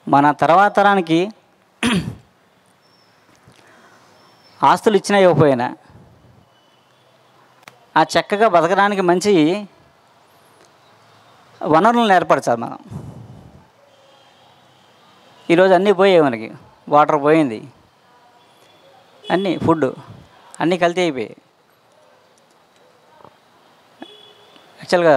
మన తర్వాత తరానికి ఆస్తులు ఇచ్చినా ఇవ్వకపోయినా ఆ చక్కగా బతకడానికి మంచి వనరులను ఏర్పరచాలి మనం ఈరోజు అన్నీ పోయాయి మనకి వాటర్ పోయింది అన్నీ ఫుడ్ అన్నీ కల్తీ అయిపోయాయి యాక్చువల్గా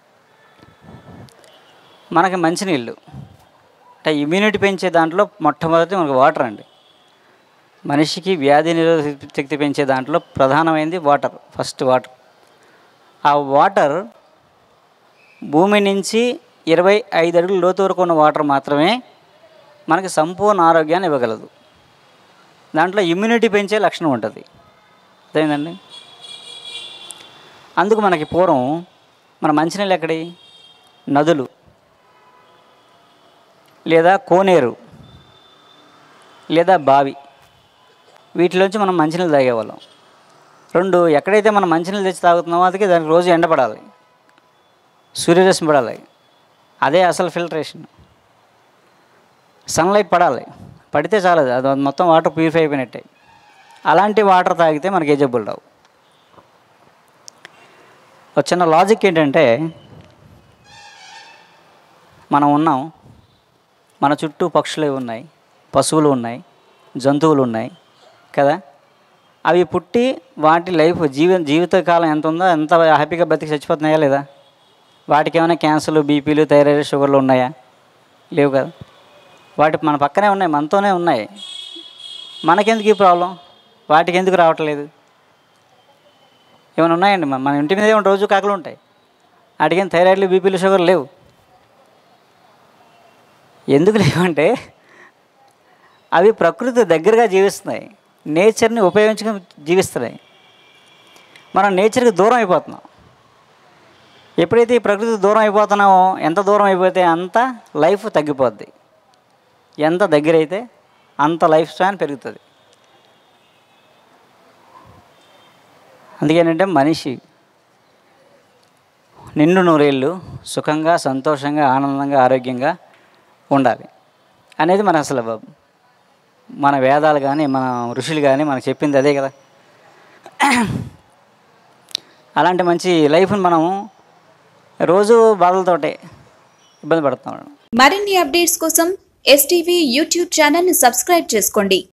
మనకి మంచినీళ్ళు అంటే ఇమ్యూనిటీ పెంచే దాంట్లో మొట్టమొదటి మనకు వాటర్ అండి మనిషికి వ్యాధి నిరోధక శక్తి పెంచే దాంట్లో ప్రధానమైనది వాటర్ ఫస్ట్ వాటర్ ఆ వాటర్ భూమి నుంచి ఇరవై ఐదు అడుగుల లోతు వరకు ఉన్న వాటర్ మాత్రమే మనకి సంపూర్ణ ఆరోగ్యాన్ని ఇవ్వగలదు దాంట్లో ఇమ్యూనిటీ పెంచే లక్షణం ఉంటుంది అదేందండి అందుకు మనకి పూర్వం మన మంచినీళ్ళు ఎక్కడి నదులు లేదా కోనేరు లేదా బావి వీటిలోంచి మనం మంచినీళ్ళు తాగేవాళ్ళం రెండు ఎక్కడైతే మనం మంచినీళ్ళు తెచ్చి తాగుతున్నామో అందుకే దానికి రోజు ఎండపడాలి సూర్యరశ్మి పడాలి అదే అసలు ఫిల్టరేషన్ సన్లైట్ పడాలి పడితే చాలదు అది మొత్తం వాటర్ ప్యూరిఫై అయిపోయినట్టే అలాంటి వాటర్ తాగితే మనకి ఏ జబ్బులు రావు ఒక చిన్న లాజిక్ ఏంటంటే మనం ఉన్నాం మన చుట్టూ పక్షులు ఉన్నాయి పశువులు ఉన్నాయి జంతువులు ఉన్నాయి కదా అవి పుట్టి వాటి లైఫ్ జీవ జీవితకాలం ఎంత ఉందో ఎంత హ్యాపీగా బతికి చచ్చిపోతున్నాయా లేదా వాటికి ఏమైనా క్యాన్సర్లు బీపీలు థైరాయిడ్ షుగర్లు ఉన్నాయా లేవు కదా వాటి మన పక్కనే ఉన్నాయి మనతోనే ఉన్నాయి మనకెందుకు ఈ ప్రాబ్లం వాటికి ఎందుకు రావట్లేదు ఏమైనా ఉన్నాయండి మన మన ఇంటి మీద ఏమైనా రోజు కాకులు ఉంటాయి వాటికి ఏం థైరాయిడ్లు బీపీలు షుగర్ లేవు ఎందుకు లేవంటే అవి ప్రకృతి దగ్గరగా జీవిస్తున్నాయి నేచర్ని ఉపయోగించుకొని జీవిస్తున్నాయి మనం నేచర్కి దూరం అయిపోతున్నాం ఎప్పుడైతే ఈ ప్రకృతి దూరం అయిపోతున్నామో ఎంత దూరం అయిపోతే అంత లైఫ్ తగ్గిపోద్ది ఎంత దగ్గర అయితే అంత లైఫ్ స్పాన్ పెరుగుతుంది అందుకేనంటే మనిషి నిండు నూరేళ్ళు సుఖంగా సంతోషంగా ఆనందంగా ఆరోగ్యంగా ఉండాలి అనేది మన అసలు మన వేదాలు కానీ మన ఋషులు కానీ మనకు చెప్పింది అదే కదా అలాంటి మంచి లైఫ్ని మనం రోజు బాధలతోటే ఇబ్బంది పడుతున్నాం మరిన్ని అప్డేట్స్ కోసం ఎస్టీవీ యూట్యూబ్ ఛానల్ని సబ్స్క్రైబ్ చేసుకోండి